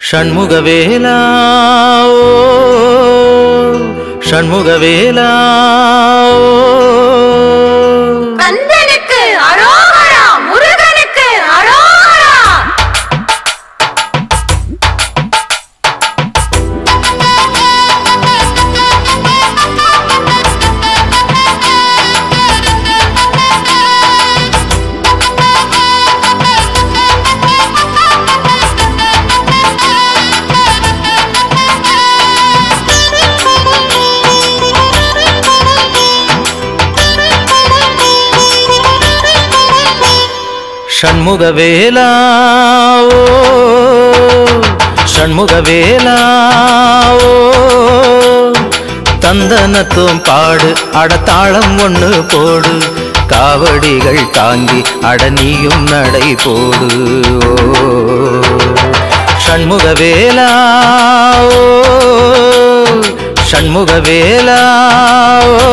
ஷண்முகவேலா ஓ, ஷண்முகவேலா ஓ. கந்தனுக்கு அரோகரா முருகனுக்கு அரோகரா ஷண்முகவேலா ஓ, ஷண்முகவேலா ஓ. தந்தனத்துவம் பாடு அடத்தாளம் ஒண்ணு போடு காவடிகள் தாங்கி அடனியும் நடை போடு ஓ. ஷண்முகவேலா ஓ, ஷண்முகவேலா ஓ.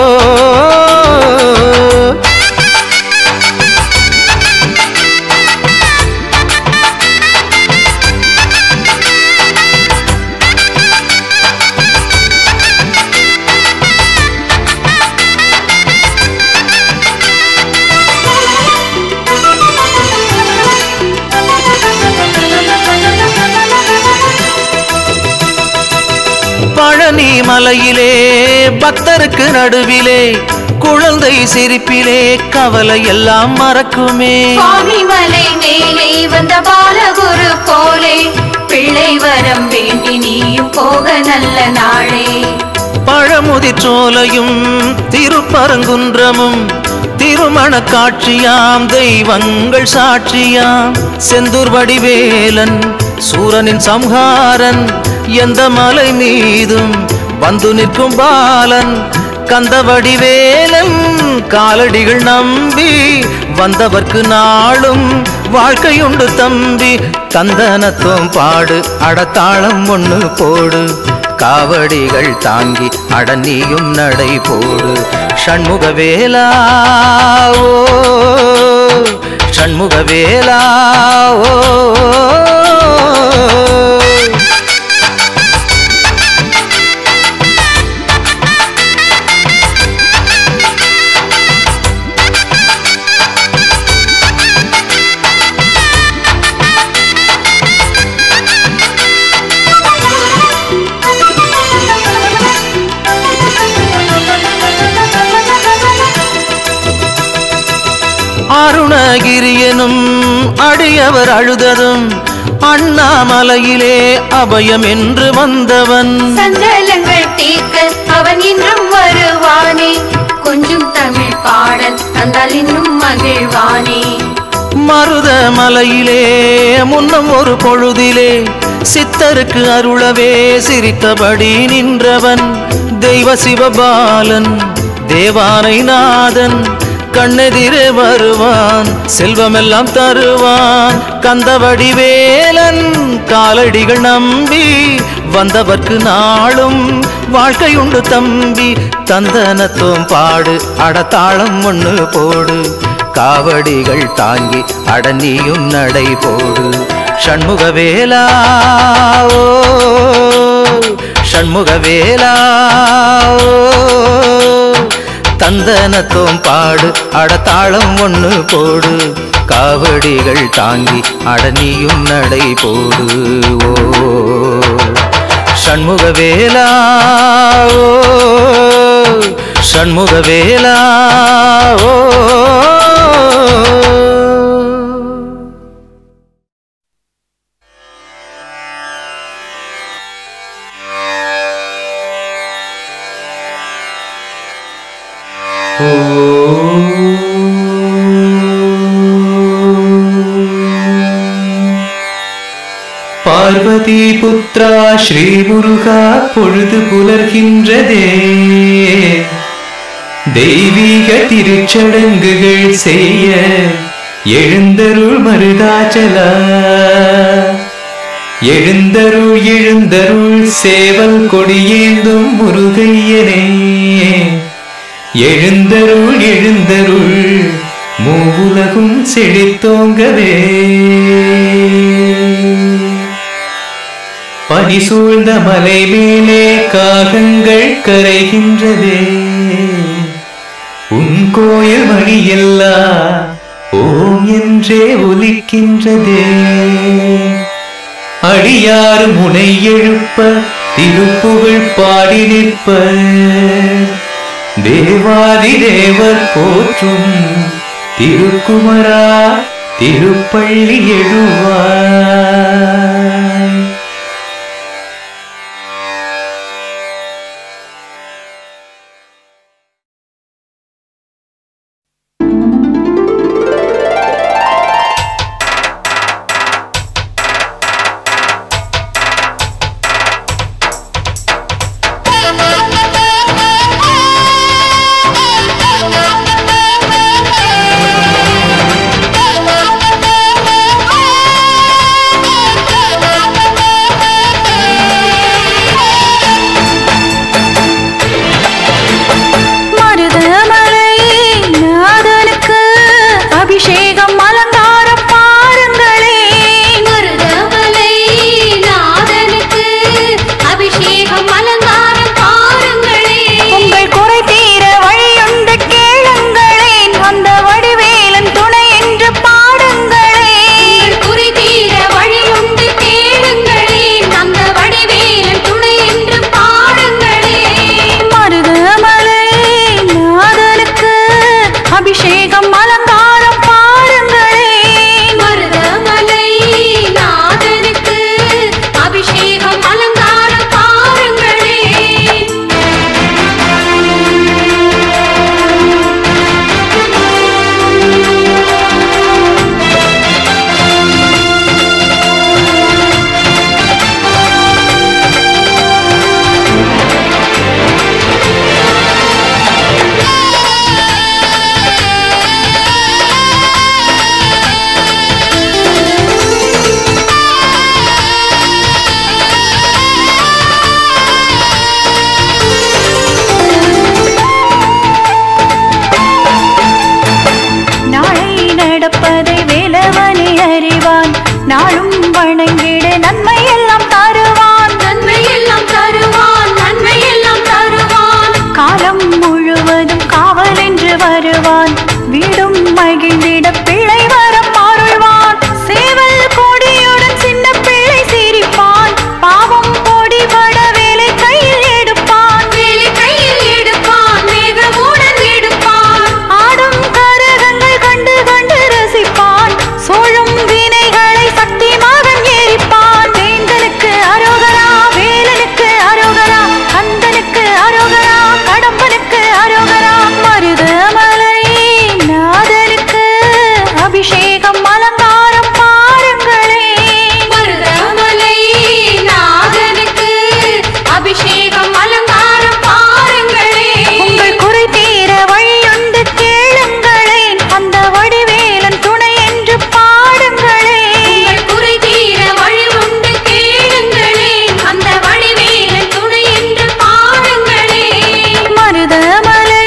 பழனி மலையிலே பக்தருக்கு நடுவிலே குழந்தை சிரிப்பிலே கவலை எல்லாம் மறக்குமே சுவாமி மலை மேலே வந்த பாலகுரு போலே பிள்ளை வரம் வேண்டி நீயும் போக நல்ல நாளே பழமுதிர் சோலையும் திருப்பரங்குன்றமும் திருமண காட்சியாம் தெய்வங்கள் சாட்சியாம் செந்தூர் வடிவேலன் சூரனின் சம்ஹாரன் எந்த மலை மீதும் வந்து நிற்கும் பாலன் கந்த வடிவேலன் காலடிகள் நம்பி வந்தவர்க்கு நாளும் வாழ்க்கையுண்டு தம்பி தந்தனத்துவம் பாடு அடத்தாளம் ஒண்ணு போடு காவடிகள் தாங்கி அடனியும் நடை போடு ஷண்முகவேலா ஓ ஷண்முகவேலா ஓ அருணகிரியனும் அடியவர் அழுததும் அண்ணாமலையிலே அபயம் என்று வந்தவன் சஞ்சலங்கள் தீர்க்க அவன் இன்னும் வருவானே கொஞ்சம் தமிழ் பாடல் தந்தால் இன்னும் மகிழ்வானே மருத மலையிலே முன்னம் ஒரு பொழுதிலே சித்தருக்கு அருளவே சிரித்தபடி நின்றவன் தெய்வ சிவபாலன் தேவானை நாதன் கண்ணெதிரே வருவான் செல்வமெல்லாம் தருவான் கந்தவடி வேலன் காலடிகள் நம்பி வந்தவர்க்கு நாளும் வாழ்க்கையுண்டு தம்பி தந்தனத்துவம் பாடு அடத்தாளம் ஒண்ணு போடு காவடிகள் தாங்கி அடனியும் நடை போடு ஷண்முகவேலா ஓ ஷண்முகவேலா ஓ தந்தனத்துவம் பாடு அடத்தாளம் ஒண்ணு போடு காவடிகள் தாங்கி அடனியும் நடை போடு ஓ ஷண்முகவேலா ஓ ஷண்முகவேலா ஓ பார்வதி புத்ரா ஸ்ரீ முருகா பொழுது புலர்கின்றதே தெய்வீக திருச்சடங்குகள் செய்ய எழுந்தருள் மருதாச்சலா எழுந்தருள் எழுந்தருள் சேவல் கொடியேந்தும் முருகையனே எழுந்தருள் எழுந்தருள் மூவுலகும் செழித்தோங்கவே பனி சூழ்ந்த மலை மேலே காகங்கள் கரைகின்றதே உன் கோயில் மணியெல்லாம் ஓம் என்றே ஒலிக்கின்றதே அடியாறு முனை எழுப்ப திருப்புகழ் பாடி நிற்ப தேவாதி தேவர் போற்றும் திருக்குமரா திருப்பள்ளி எழுவாய் மருதமலை நாதனுக்கு அபிஷேகம் அலங்காரம் பாருங்களே மருதமலை நாதனுக்கு அபிஷேகம் அலங்காரம் பாருங்களே உங்கள் குறை தீர வழியுண்டு கேளுங்களேன் அந்த வடிவேலன் துணை என்று பாடுங்களேன் குறை தீர வழியுண்டு கேளுங்களேன் அந்த வடிவேலன் துணை என்று பாடுங்களேன் மருதமலை நாதனுக்கு அபிஷேகம் அலங்காரம் பாருங்களேன் மருதமலை நாதனுக்கு அபிஷேகம் அலங்காரம் பாருங்களேன் நாளை நடப்பதை வேலவனே அறிவான் நாளும் வணங்கிடு நன்மை எல்லாம் தருவான் நன்மை எல்லாம் தருவான் நன்மை எல்லாம் தருவான் காலம் முழுவதும் காவல் என்று வருவான் வீடும் மகிழ்ந்திட பிள்ளை வரம் அருள்வான் சேவல் கொடியுடன் சின்ன பிள்ளை சிரிப்பான் பாவம் பொடிபட வேலை கையில் எடுப்பான் வேலை கையில் எடுப்பான் மேகமுடன் எடுப்பான் ஆடும் கரகங்கள் கண்டு கண்டு ரசிப்பான் சோழும் வினைகளை சக்தி மகன் எரிப்பான் வேந்தனுக்கு அரோகரா வேலனுக்கு அரோகரா கந்தனுக்கு அரோகரா கடம்பனுக்கு அரோகரா மருதமலை நாதனுக்கு அபிஷேகம் அலங்காரம் பாருங்களேன் மருதமலை நாதனுக்கு அபிஷேகம் அலங்காரம் பாருங்களேன் உங்கள் குறை தீர வழியுண்டு கேளுங்களேன் அந்த வடிவேலன் துணை என்று பாடுங்களேன் குறை தீர வழி உண்டு கேளுங்களேன் அந்த வடிவேலன் துணை என்று பாடுங்களேன் மருதமலை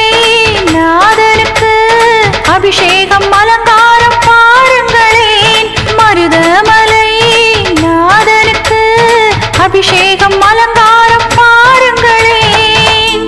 நாதனுக்கு அபிஷேகம் அலங்காரம் பாருங்களேன் மருதமலை நாதனுக்கு அபிஷேகம் அலங்காரம் பாருங்களேன்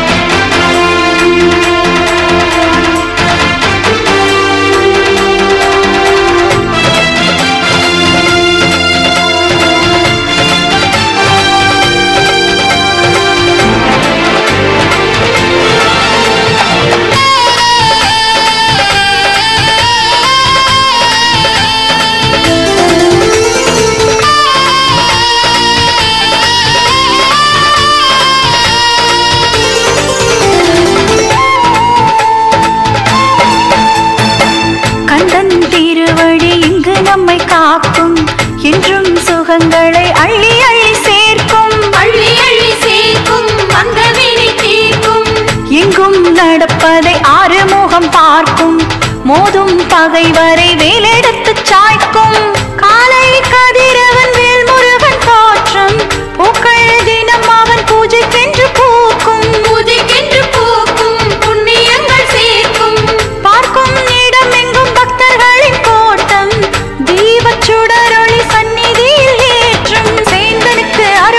கந்தன் திருவடி இங்கு நம்மை காக்கும் என்றும் சுகங்களை அள்ளி அள்ளி சேர்க்கும் அள்ளி அள்ளி சேர்க்கும் வந்தவினை தீர்க்கும் எங்கும் நடப்பதை ஆறுமுகம் பார்க்கும் மோதும் பகைவரை வேலெடுத்து சாய்க்கும் காலை கதிரவன் வேல்முருகன் தோற்றம் பூக்கள் தினம் அவன் பூஜைக்கென்று பூக்கும் பூஜைக்கென்று பூக்கும் புண்ணியங்கள் சேர்க்கும் பார்க்கும் இடம் எங்கும் பக்தர்களின் கோட்டம் தீபச் சுடரொளி சந்நிதியில் ஏற்றும் சேந்தனுக்கு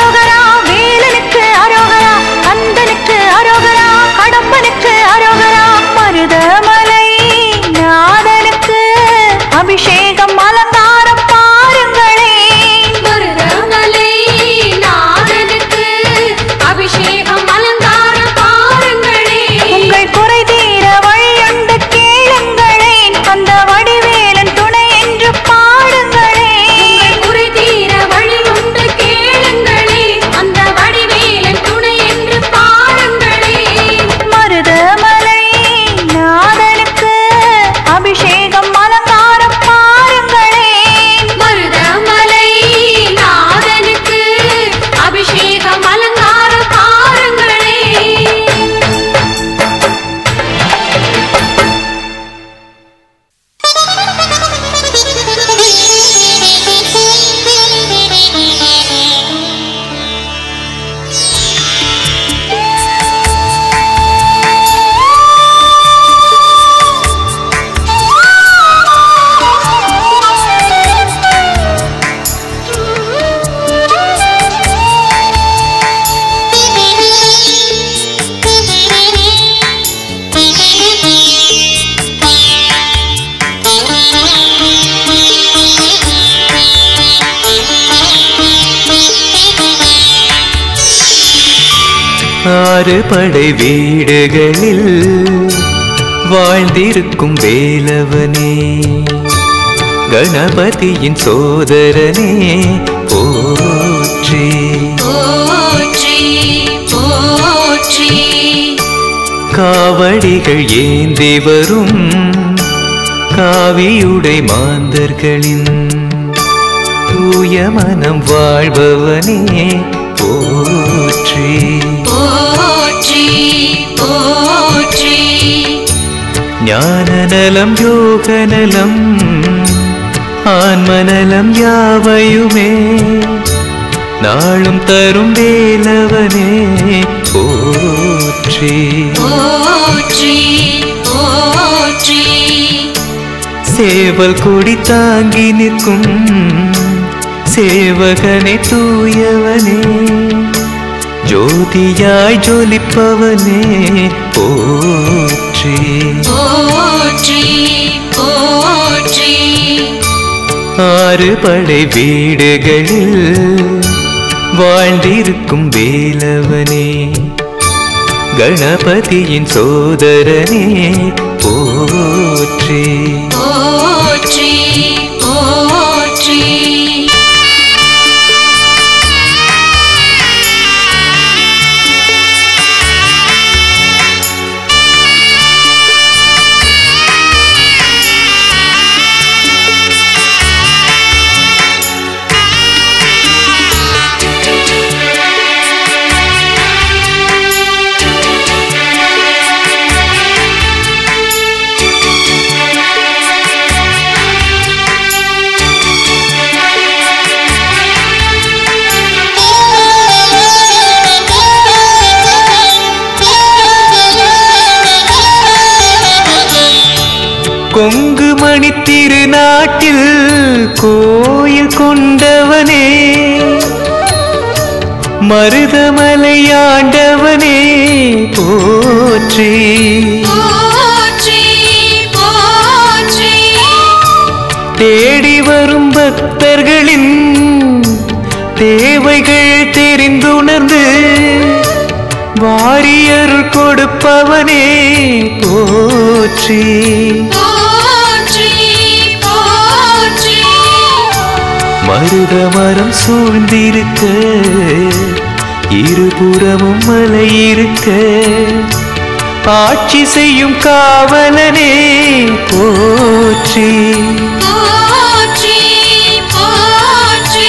ஆறு படை வீடுகளில் வாழ்ந்திருக்கும் வேலவனே கணபதியின் சோதரனே போற்றி போற்றி போற்றி காவடிகள் ஏந்தி வரும் காவியுடை மாந்தர்களின் தூய மனம் வாழ்பவனே போற்றி போற்றி போற்றி ஞான நலம் யோக நலம் ஆன்மநலம் யாவையுமே நாளும் தரும் வேலவனே போற்றி போற்றி போற்றி சேவல் கொடி தாங்கி நிற்கும் சேவகனே தூயவனே ஜோதியாய் ஜொலிப்பவனே போற்றி போற்றி போற்றி ஆறு படை வீடுகளில் வாழ்ந்திருக்கும் வேலவனே கணபதியின் சோதரனே போற்றி போற்றி போற்றி கொங்கு மணி திருநாட்டில் கோயில் கொண்டவனே மருதமலையாண்டவனே போற்றி போற்றி போற்றி தேடி வரும் பக்தர்களின் தேவைகள் தெரிந்துணர்ந்து வாரியருள் கொடுப்பவனே போற்றி போற்றி போற்றி மருதமரம் சூழ்ந்திருக்க இருபுறமும் மலை இருக்க ஆட்சி செய்யும் காவலனே போற்றி போற்றி போற்றி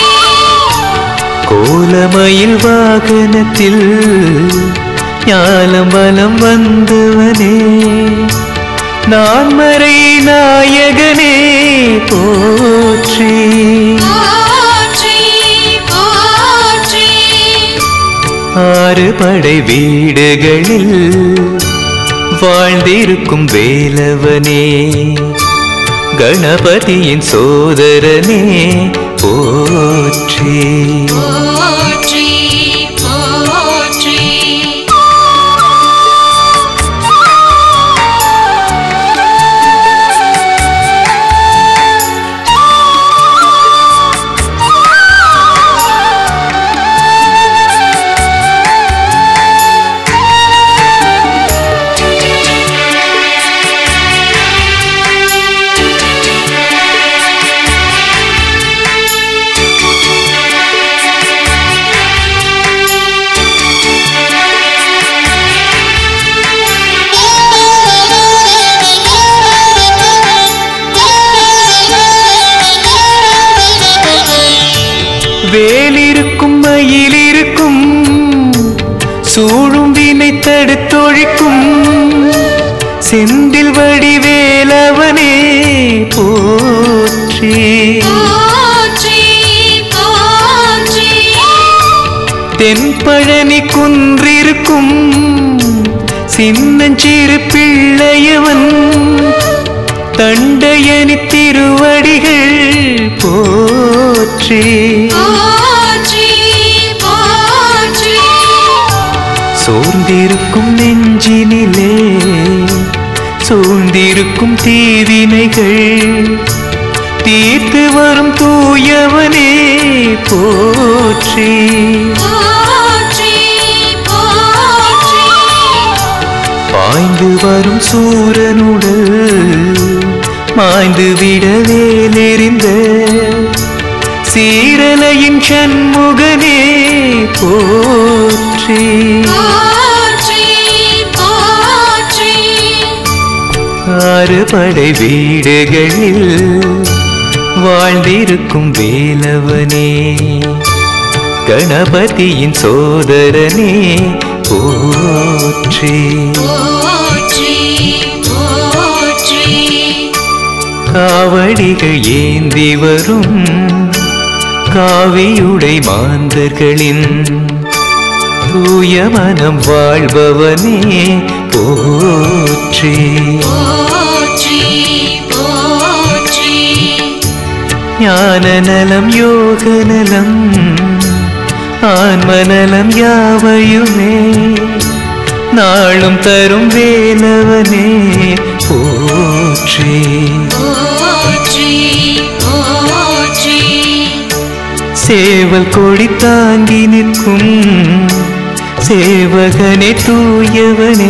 கோலமயில் வாகனத்தில் ஞானம் வலம் வந்தவனே நான்மறை நாயகனே போற்றி போற்றி போற்றி ஆறு படை வீடுகளில் வாழ்ந்திருக்கும் வேலவனே கணபதியின் சோதரனே போற்றி போற்றி போற்றி வேலிருக்கும் மயிலிருக்கும் சூழும் வினை தடுத்தொழிக்கும் செந்தில் வடிவேலவனே போற்றி போற்றி போற்றி தென்பழனி குன்றிருக்கும் சின்னஞ்சிறு பிள்ளையவன் தண்டையணி திருவடிகள் போற்றி போற்றி போற்றி சோர்ந்திருக்கும் நெஞ்சினிலே சூழ்ந்திருக்கும் தீவினைகள் தீர்த்து வரும் தூயவனே போற்றி போற்றி போற்றி சூரனுடல் மாய்ந்து விடவே நெறிந்த சீரலையின் சண்முகனே போற்றி போற்றி போற்றி ஆறு படை வீடுகளில் வாழ்ந்திருக்கும் வேலவனே கணபதியின் சோதரனே போற்றி போற்றி போற்றி காவடிகள் ஏந்தி வரும் காவியுடை மாந்தர்களின் தூய மனம் வாழ்பவனே போற்றி போற்றி போற்றி ஞான நலம் யோக நலம் ஆன்ம நலம் யாவையுமே நாளும் தரும் வேலவனே போற்றி போற்றி போற்றி சேவல் கொடி தாங்கி நிற்கும் சேவகனே தூயவனே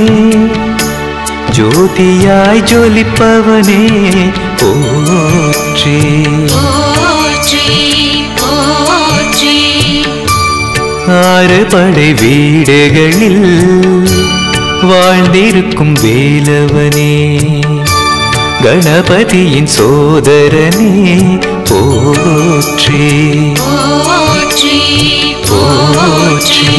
ஜோதியாய் ஜொலிப்பவனே போற்றி போற்றி போற்றி ஆறு படை வீடுகளில் வாழ்ந்திருக்கும் வேலவனே கணபதியின் சோதரனே போற்றி போற்றி போற்றி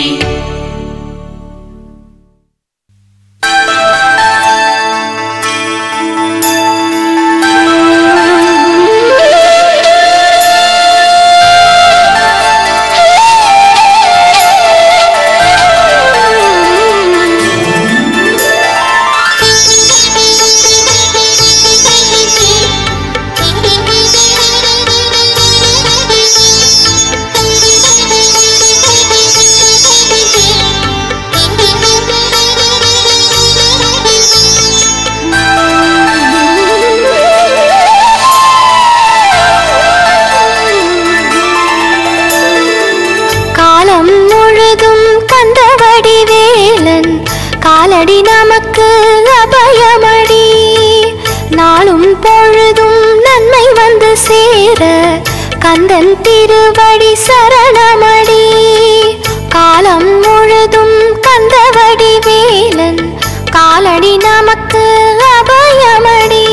காலம் முழுதும் கந்தவடி வேலன் காலடி நமக்கு அபயமடி நாளும் பொழுதும் நன்மை வந்து சேர கந்தன் திருவடி சரணமடி காலம் முழுதும் கந்தவடி வேலன் காலடி நமக்கு அபயமடி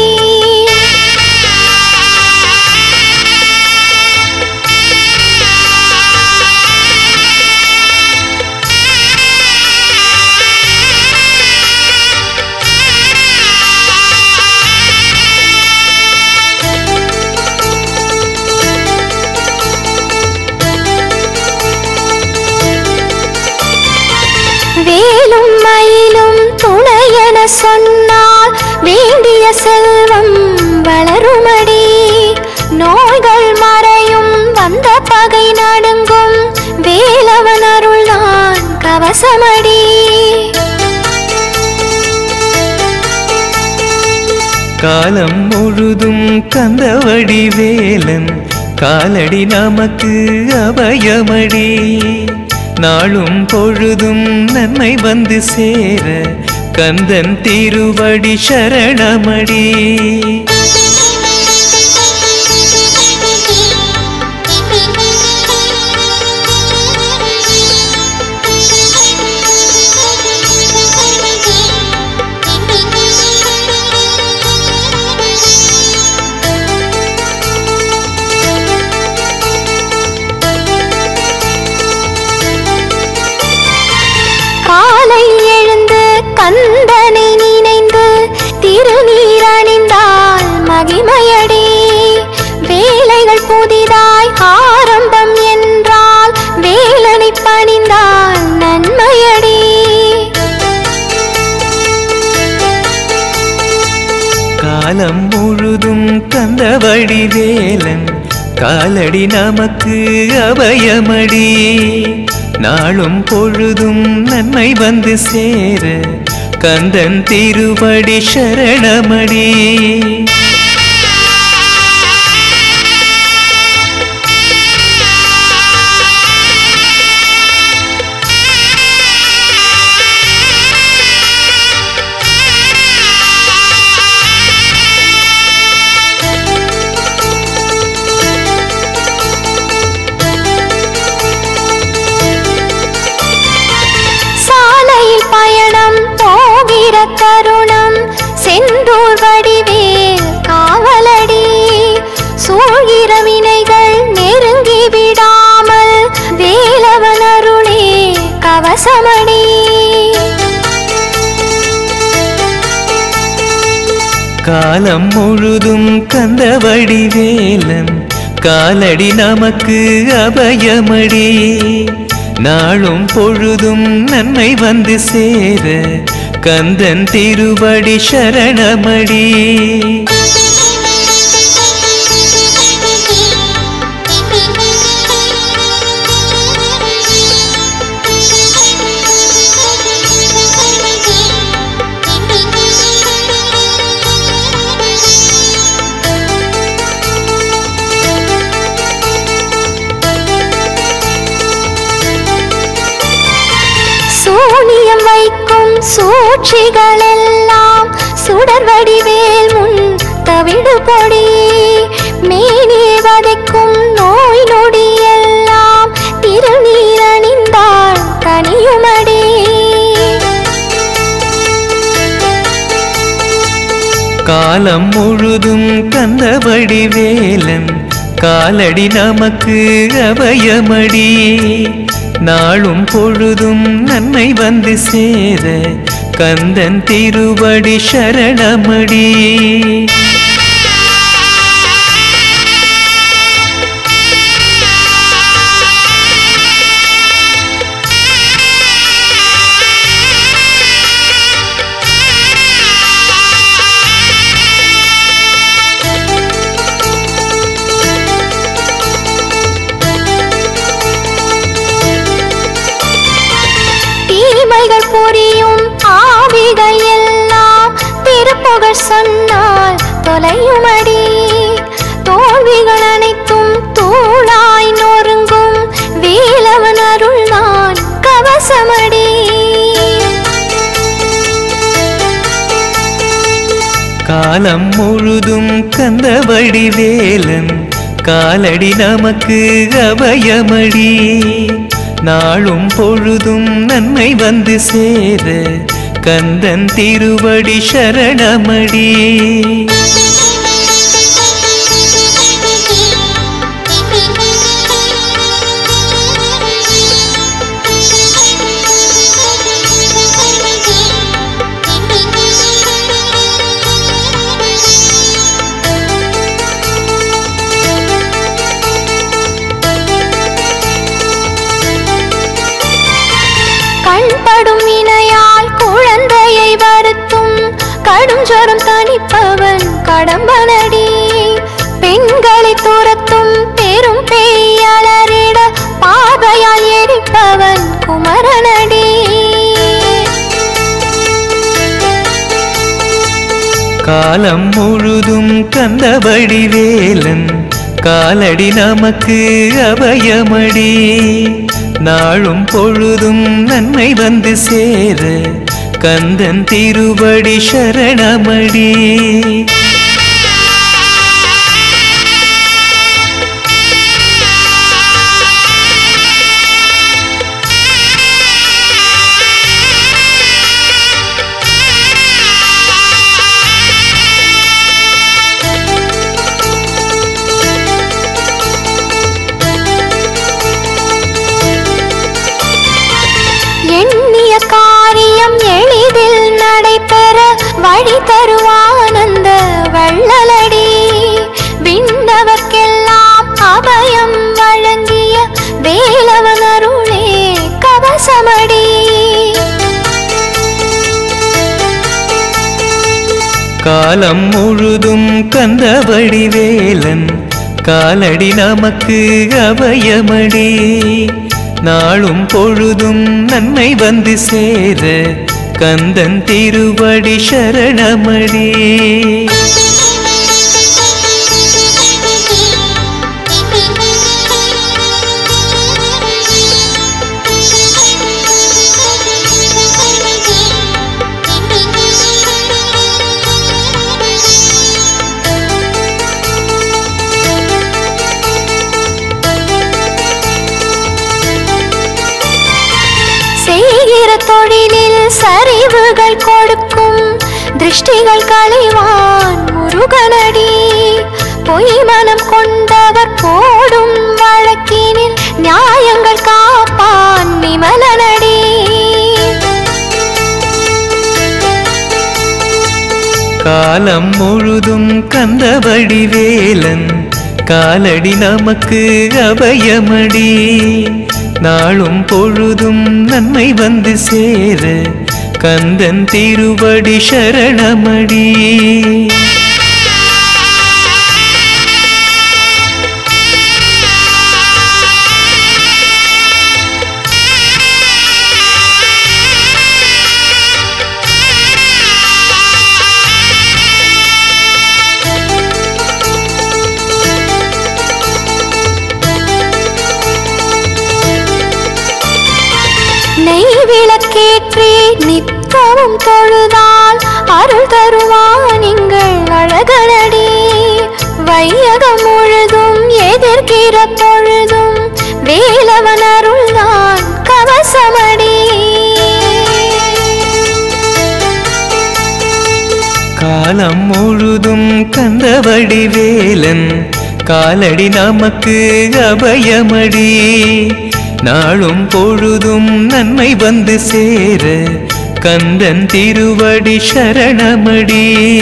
வேலும் மயிலும் துணையென சொன்னால் வேண்டிய செல்வம் வளருமடி நோய்கள் மறையும் வந்த பகை நடுங்கும் வேலவன் அருள்தான் கவசமடி காலம் முழுதும் கந்தவடி வேலன் காலடி நமக்கு அபயமடி நாளும் பொழுதும் நன்மை வந்து சேர கந்தன் திருவடி சரணமடி காலை எழுந்து கந்தனை நினைந்து திருநீர் அணிந்தால் மகிமையடி வேலைகள் புதிதாய் ஆரம்பம் என்றால் வேலனை பணிந்தால் நன்மையடி காலம் முழுதும் கந்தவடி வேலன் காலடி நமக்கு அபயமடி நாளும் பொழுதும் நன்மை வந்து சேர கந்தன் திருவடி சரணமடி போற்றி தருணம் செந்தூர் வடிவேல் காவலடி சூழ்கிற வினைகள் நெருங்கி விடாமல் வேலவன் அருளே கவசமடி காலம் முழுதும் கந்த வடிவேலன் காலடி நமக்கு அபயமடி நாளும் பொழுதும் நன்மை வந்து சேர கந்தன் திருவடி சரணமடி சூனியம் வைக்கும் சூழ்ச்சிகள் எல்லாம் சுடர் வடிவேல் முன் தவிடு பொடி மேனியை வதைக்கும் நோய் நொடி எல்லாம் திருநீர் அணிந்தாள் தனியுமடி காலம் முழுதும் கந்த வடிவேலன் காலடி நமக்கு அபயமடி நாளும் பொழுதும் நன்மை வந்து சேர கந்தன் திருவடி சரணமடி தீமைகள் புரியும் ஆவிகள் எல்லாம் திருப்புகழ் சொன்னால் தொலையுமடி தோல்விகள் அனைத்தும் தூளாய் நொறுங்கும் வேலவன் அருள் நான் கவசமடி காலம் முழுதும் கந்த வடிவேலன் காலடி நமக்கு அபயமடி நாளும் பொழுதும் நன்மை வந்து சேர கந்தன் திருவடி சரணமடி கண்படும் இணையால் குழந்தையை வருத்தும் கடும் ஜரம் தணிப்பவன் கடம்பனடி பெண்களை துரத்தும் பெரும் பெய்யலரிட பாதையால் எரிப்பவன் குமரனடி காலம் முழுதும் கந்த வடிவேலன் காலடி நமக்கு அபயமடி நாளும் பொழுதும் நன்மை வந்து சேர கந்தன் திருவடி சரணமடி எண்ணிய காரியம் எளிதில் நடைபெற வழி தருவானந்த வள்ளலடி விண்ணவர்க்கெல்லாம் அபயம் வழங்கிய வேலவன் அருளே கவசமடி காலம் முழுதும் கந்த வடிவேலன் காலடி நமக்கு அபயமடி நாளும் பொழுதும் நன்மை வந்து சேர கந்தன் திருவடி சரணமடி செய்கிற தொழிலில் சரிவுகள் கொடுக்கும் திருஷ்டிகள் களைவான் முருகனடி பொய் மனம் கொண்டவர் போடும் வழக்கினில் நியாயங்கள் காப்பான் விமலனடி காலம் முழுதும் கந்தபடி வேலன் காலடி நமக்கு அபயமடி நாளும் பொழுதும் நன்மை வந்து சேர கந்தன் திருவடி சரணமடி நெய் விளக்கேற்றி நித்தமும் தொழுதால் அருள் தருவான் எங்கள் அழகனடி வையகம் முழுதும் எதிர்க்கிற பொழுதும் வேலவன் அருள்தான் கவசமடி காலம் முழுதும் கந்தபடி வேலன் காலடி நமக்கு அபயமடி நாளும் பொழுதும் நன்மை வந்து சேர கந்தன் திருவடி சரணமடி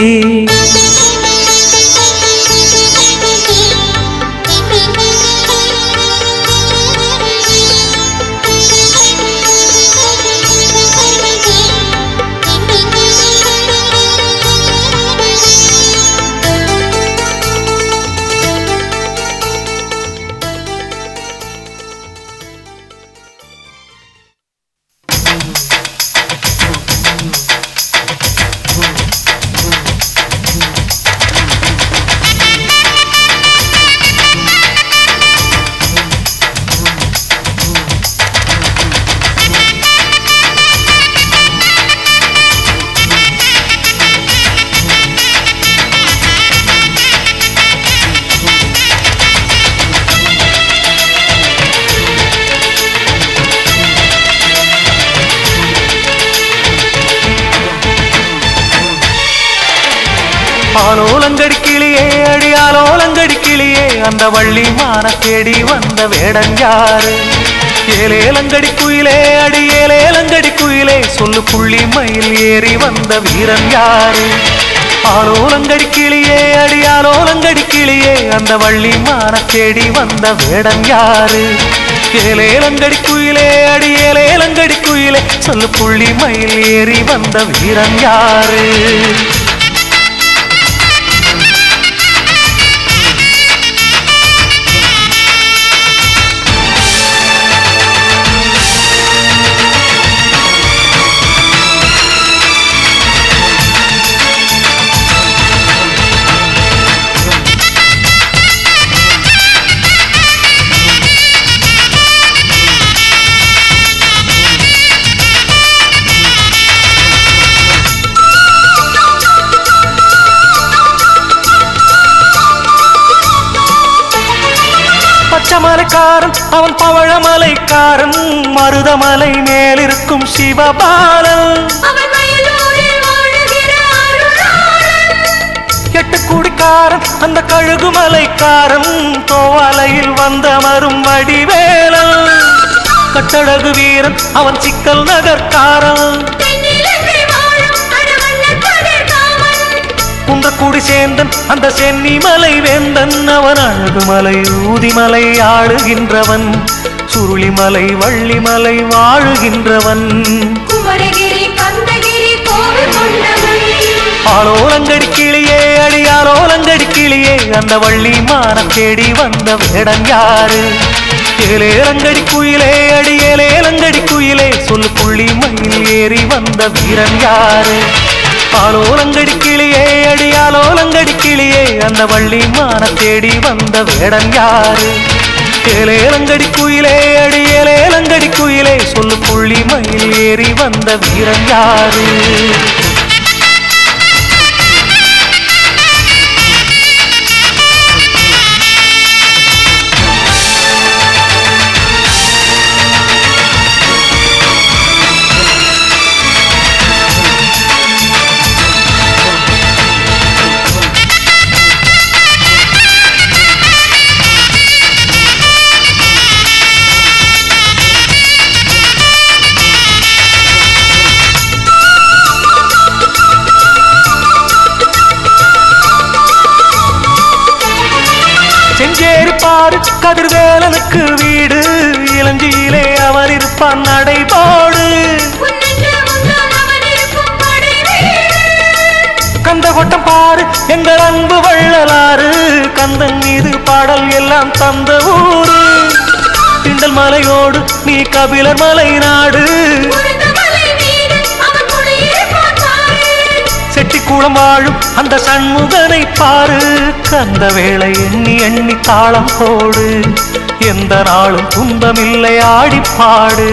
ஆலோலங்கடி கிளியே அடி ஆலோலங்கடி கிளியே அந்த வள்ளி மான தேடி வந்த வேடன் யாரு ஏலேலங்கடி குயிலே அடி ஏலேலங்கடி குயிலே சொல்லு புள்ளி மயில் ஏறி வந்த வீரன் யாரு ஆலோலங்கடி கிளியே அடி ஆலோலங்கடி கிளியே அந்த வள்ளி மான தேடி வந்த வேடன் யாரு ஏலேலங்கடி குயிலே அடி ஏலேலங்கடி குயிலே சொல்லு புள்ளி மயில் ஏறி வந்த வீரன் யாரு பச்சமலைக்காரன் அவன் பவழமலைக்காரன் மருதமலை மேலிருக்கும் சிவபாலன் அவன் மயிலூரில் வாழுகிற அருளாளன். எட்டு குடிக்காரன் அந்த கழுகுமலைக்காரன் தோவாலையில் வந்தமரும் வடிவேலன் கட்டழகு வீரன் அவன் சிக்கல் நகர்காரன் தென்னிலங்கை வாழும் அடவண்ணக் கதிர்காமன். குன்றக்குடி சேந்தன் அந்த சென்னிமலை வேந்தன் அவன் அழகுமலை ஊதிமலை ஆளுகின்றவன் சுருளிமலை வள்ளிமலை வாழுகின்றவன் குமரகிரி கந்தகிரி கோவில் கொண்டவன் ஆலோலங்கடி கிளியே அடி ஆலோலங்கடி கிளியே அந்த வள்ளி மானம் தேடி வந்த வேடன் யாரு ஏலேலங்கடி குயிலே அடி ஏலேலங்கடி குயிலே சொல்லு புள்ளி மயில் ஏறி வந்த வீரன் யாரு ஆலோலங்கடி கிளியே அடி ஆலோலங்கடி கிளியே அந்த வள்ளி மானம் தேடி வந்த வேடன் யாரு ஏலேலங்கடி குயிலே அடி ஏலேலங்கடி குயிலே சொல்லு புள்ளி மயில் ஏறி வந்த வீரன் யாரு கதிர்வேலனுக்கு வீடு இளஞ்சியிலே அவர் இருப்பான் நடைபாடு கந்த கொட்டம் பாரு எங்கள் அன்பு வள்ளலாறு கந்தன் மீது பாடல் எல்லாம் தந்த ஊரு திண்டல் மலையோடு நீ கபிலர் மலை நாடு செட்டிக்குளம் வாழும் அந்த சண்முகனை பாரு கந்த வேளை எண்ணி எண்ணி தாளம் போடு எந்த நாளும் துன்பமில்லை ஆடி பாடு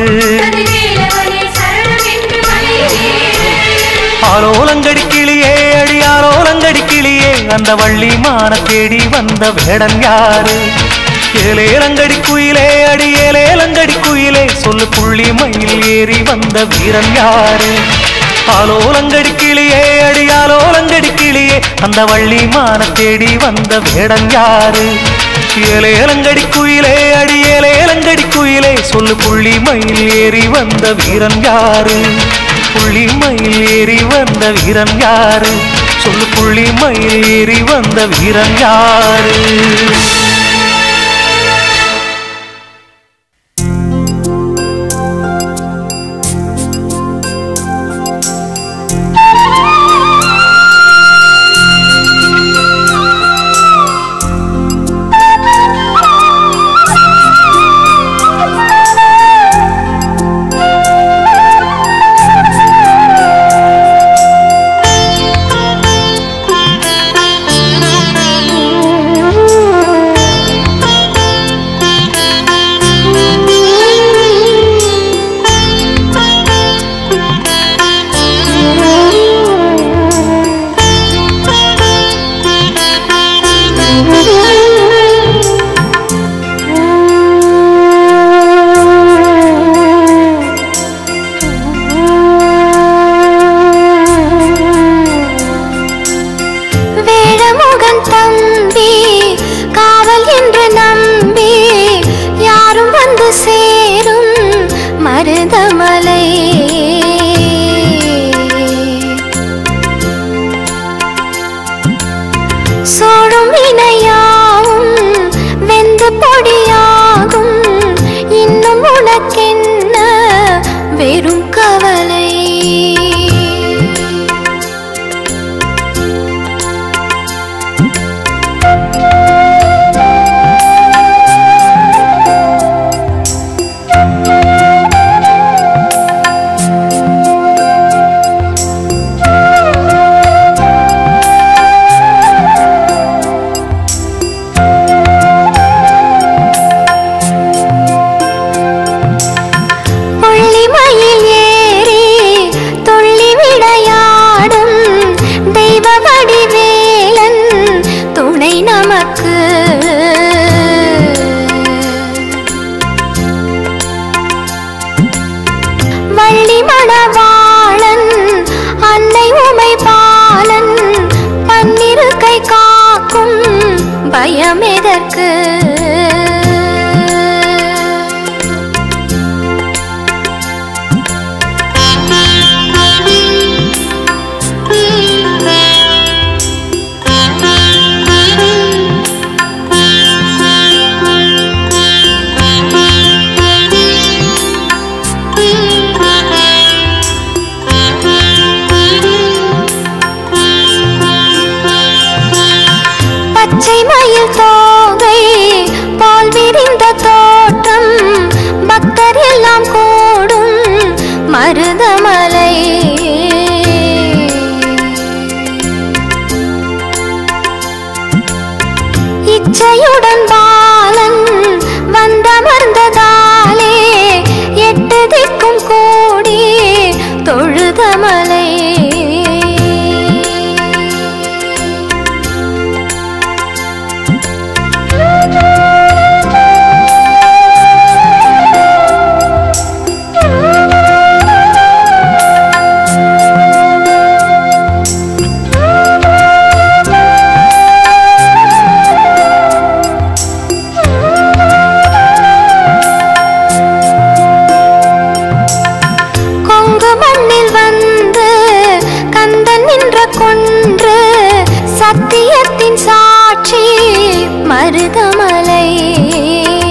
ஆலோலங்கடி கிளியே அடி ஆலோலங்கடி கிளியே அந்த வள்ளி மான தேடி வந்த வேடன் யாரு ஏலேலங்கடி குயிலே அடி ஏலேலங்கடி குயிலே சொல்லு புள்ளி மயில் ஏறி வந்த வீரன் யாரு ஆலோலங்கடி கிளியே அடி ஆலோலங்கடி கிளியே அந்த வள்ளி மான தேடி வந்த வேடன் யாரு ஏலேலங்கடி குயிலே அடி ஏலேலங்கடி குயிலே சொல்லு புள்ளி மயில் ஏறி வந்த வீரன் யாரு புள்ளி மயில் ஏறி வந்த வீரன் யாரு சொல்லு புள்ளி மயில் ஏறி வந்த வீரன் யாரு வேடமுகன் தம்பி காவல் என்று நம்பி யாரும் வந்து சேரும் மருதமலை சோழும் இணையாவும் வெந்து பொடியாகும் இன்னும் உனக்கென்ன வெறும் கவலை புள்ளிமயில் ஏறி துள்ளி விளையாடும் தெய்வ வடிவேலன் துணை நமக்கு வள்ளி மணவாளன் அன்னை உமை பாலன் பன்னிருக்கை காக்கும் பயம் எதற்கு பச்சை மயில் தோகை பால் விரிந்த தோற்றம் பக்தர் எல்லாம் கூடும் மருதமலை இச்சையுடன் பாலன் வந்தமர்ந்ததாலே எட்டு திக்கும் கூடி தொழுதமலை கொங்கு மண்ணில் வந்து கந்தன் நின்ற கொன்று சத்தியத்தின் சாட்சி மருதமலை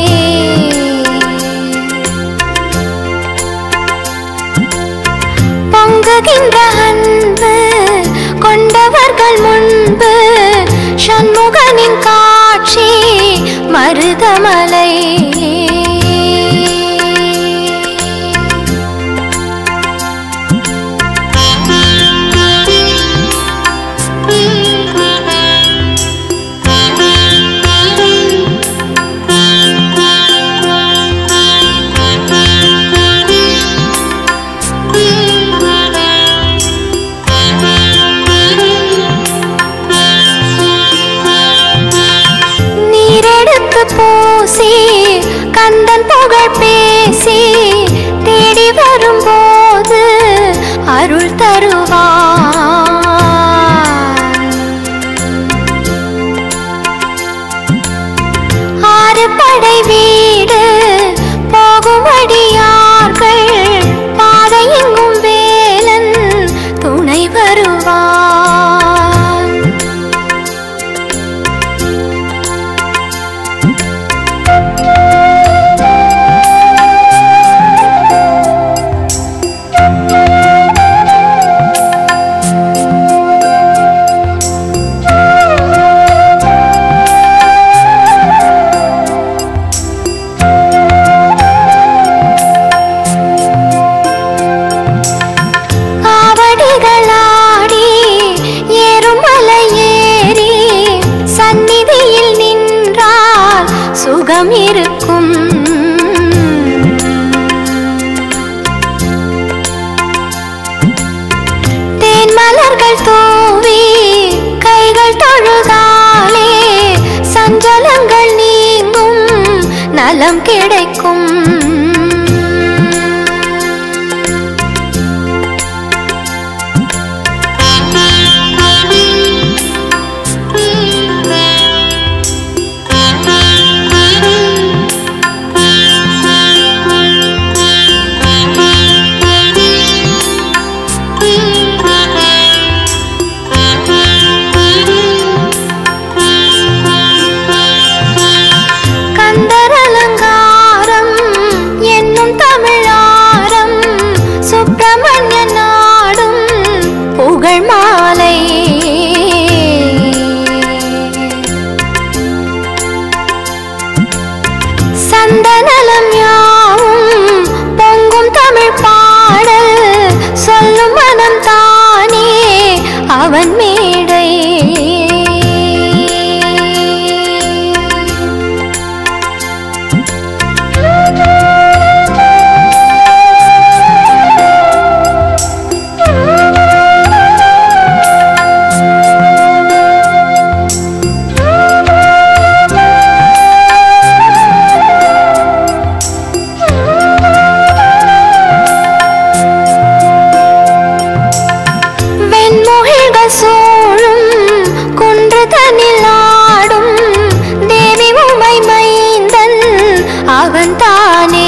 பொங்குகின்ற அன்பு கொண்டவர்கள் முன்பு சண்முகனின் காட்சி மருதமலை நீரெடுத்து பூசி கந்தன் புகழ் பேசி தேடி வரும்போது அருள் தருவான் ஆறு படை வீடு போகுமடியார்கள் பாதை எங்கும் வேலன் துணை வருவான் காவடிகளாடி ஏறுமலை ஏறி சந்நிதியில் நின்றால் சுகம் இருக்கும் தேன்மலர்கள் தூவி கைகள் தொழுதாலே சஞ்சலங்கள் நீங்கும் நலம் கிடைக்கும் கந்தர் அலங்காரம் என்னும் தமிழாரம் சுப்பிரமணிய நாடும் புகழ் மாலை சந்தனலம் யாவும் பொங்கும் தமிழ் பாடல் சொல்லும் மனம் தானே அவன் மேடை வெண்முகில்கள் சூழும் குன்று தனில் ஆடும் தேவி உமை மைந்தன் அவன் தானே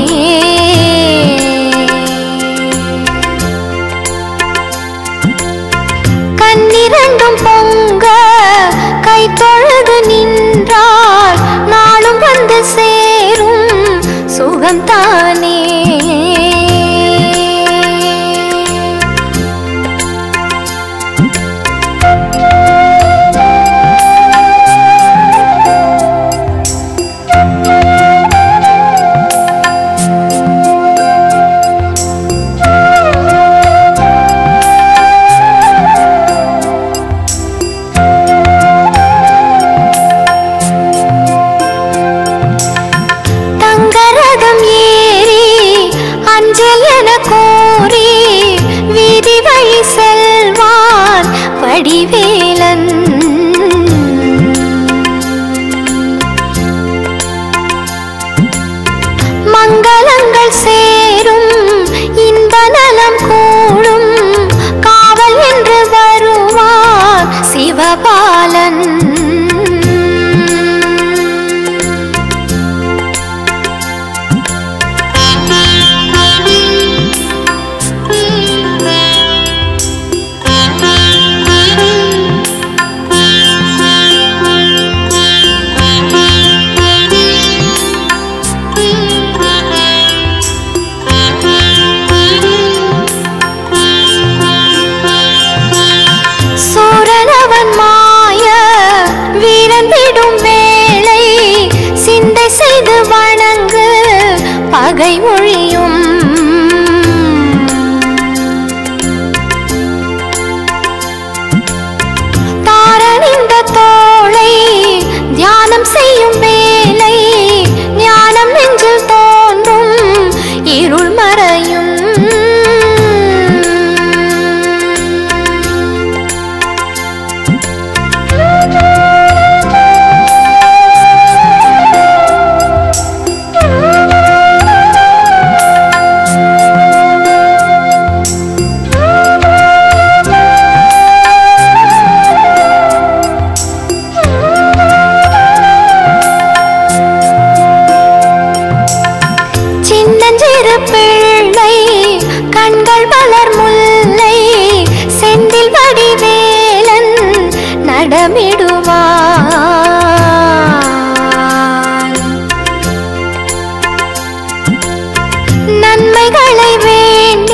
கண்ணிரண்டும் பொங்க கை தொழுது நின்றால் நாளும் வந்து சேரும் சுகம் தானே தங்கரதம் ஏறி அஞ்சல் என கோரி வீதி வழி செல்வான் வடிவேலன் மங்களங்கள் சேரும் இன்ப நலம் கூடும் காவல் என்று வருவான் சிவபாலன் மறையும் சின்னஞ்சிறு பிள்ளை கண்கள் மலர் முல்லை செந்தில் வடிவேலன் நடமிடுவான் நன்மைகளை வேண்டி